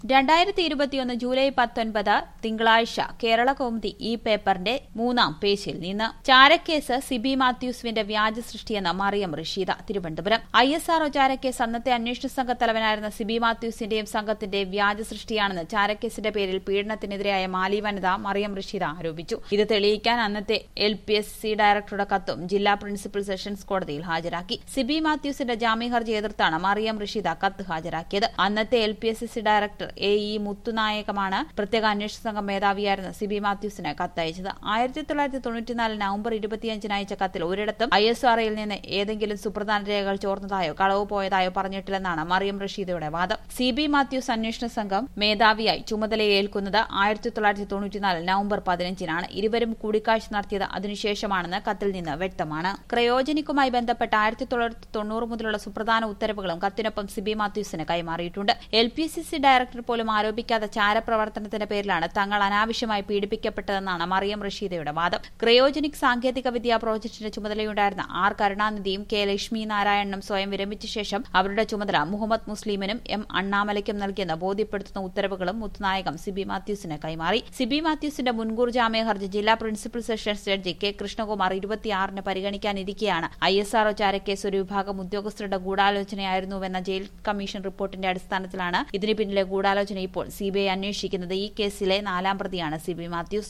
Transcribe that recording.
രണ്ടായിരത്തി ഇരുപത്തിയൊന്ന് ജൂലൈ പത്തൊൻപത് തിങ്കളാഴ്ച കേരള കൗമുദി ഈ പേപ്പറിന്റെ മൂന്നാം പേജിൽ നിന്ന് ചാരക്കേസ് സിബി മാത്യൂസുവിന്റെ വ്യാജ സൃഷ്ടിയെന്ന് Mariam Rasheeda Thiruvananthapuram I S RO ചാരക്കേസ് അന്നത്തെ അന്വേഷണ സംഘ തലവനായിരുന്ന സിബി മാത്യൂസിന്റെയും സംഘത്തിന്റെ വ്യാജ സൃഷ്ടിയാണെന്ന് ചാരക്കേസിന്റെ പേരിൽ പീഡനത്തിനെതിരായ മാലി വനിത മറിയം റഷീദ ആരോപിച്ചു ഇത് തെളിയിക്കാൻ അന്നത്തെ എൽ പി എസ് സി ഡയറക്ടറുടെ കത്തും ജില്ലാ പ്രിൻസിപ്പൽ സെഷൻസ് കോടതിയിൽ ഹാജരാക്കി സിബി മാത്യൂസിന്റെ ജാമ്യ ഹർജി എതിർത്താണ് മറിയം റഷീദ കത്ത് ഹാജരാക്കിയത് അന്നത്തെ L P S C director A E മുത്തുനായകമാണ് പ്രത്യേക അന്വേഷണ സംഘം മേധാവിയായിരുന്ന സിബി മാത്യൂസിന് കത്തയച്ചത് ആയിരത്തി തൊള്ളായിരത്തി തൊണ്ണൂറ്റിനാല് നവംബർ ഇരുപത്തിയഞ്ചിന് അയച്ച കത്തിൽ ഒരിടത്തും ഐ എസ് ആർഐയിൽ നിന്ന് ഏതെങ്കിലും സുപ്രധാന രേഖകൾ ചോർന്നതായോ കളവ് പോയതായോ പറഞ്ഞിട്ടില്ലെന്നാണ് മറിയം റഷീദയുടെ വാദം സി ബി മാത്യൂസ് അന്വേഷണ സംഘം മേധാവിയായി ചുമതലയേൽക്കുന്നത് ആയിരത്തി തൊള്ളായിരത്തി തൊണ്ണൂറ്റിനാല് നവംബർ പതിനഞ്ചിനാണ് ഇരുവരും കൂടിക്കാഴ്ച നടത്തിയത് അതിനുശേഷമാണെന്ന് കത്തിൽ നിന്ന് വ്യക്തമാണ് ക്രയോജനിക്കുമായി ബന്ധപ്പെട്ട ആയിരത്തി തൊള്ളായിരത്തി തൊണ്ണൂറ് മുതലുള്ള സുപ്രധാന ഉത്തരവുകളും കത്തിനൊപ്പം സിബി മാത്യൂസിന് കൈമാറിയിട്ടുണ്ട് L P C C director പോലും ആരോപിക്കാത്ത ചാരപ്രവർത്തനത്തിന്റെ പേരിലാണ് തങ്ങൾ അനാവശ്യമായി പീഡിപ്പിക്കപ്പെട്ടതെന്നാണ് മറിയം റഷീദയുടെ വാദം ക്രയോജനിക് സാങ്കേതിക വിദ്യാ പ്രോജക്ടിന്റെ ചുമതലയുണ്ടായിരുന്ന ആർ കരുണാനിധിയും കെ ലക്ഷ്മി നാരായണനും സ്വയം വിരമിച്ച ശേഷം അവരുടെ ചുമതല മുഹമ്മദ് മുസ്ലിമിനും എം അണ്ണാമലയ്ക്കും നൽകിയെന്ന് ബോധ്യപ്പെടുത്തുന്ന ഉത്തരവുകളും മുത്തുനായകം സിബി മാത്യൂസിന് കൈമാറി സിബി മാത്യൂസിന്റെ മുൻകൂർ ജാമ്യ ഹർജി ജില്ലാ principal sessions judge K Krishnakumar ഇരുപത്തിയാറിന് പരിഗണിക്കാനിരിക്കെയാണ് ഐ എസ് ആർഒ ചാരക്കേസ് ഒരു വിഭാഗം ഉദ്യോഗസ്ഥരുടെ ഗൂഢാലോചനയായിരുന്നുവെന്ന ജയിൽ കമ്മീഷൻ റിപ്പോർട്ടിന്റെ അടിസ്ഥാനത്തിലാണ് ഇതിന് പിന്നിലെ ഗൂഢാലോചന ഇപ്പോൾ സിബിഐ അന്വേഷിക്കുന്നത് ഈ കേസിലെ നാലാം പ്രതിയാണ് സിബി മാത്യൂസ്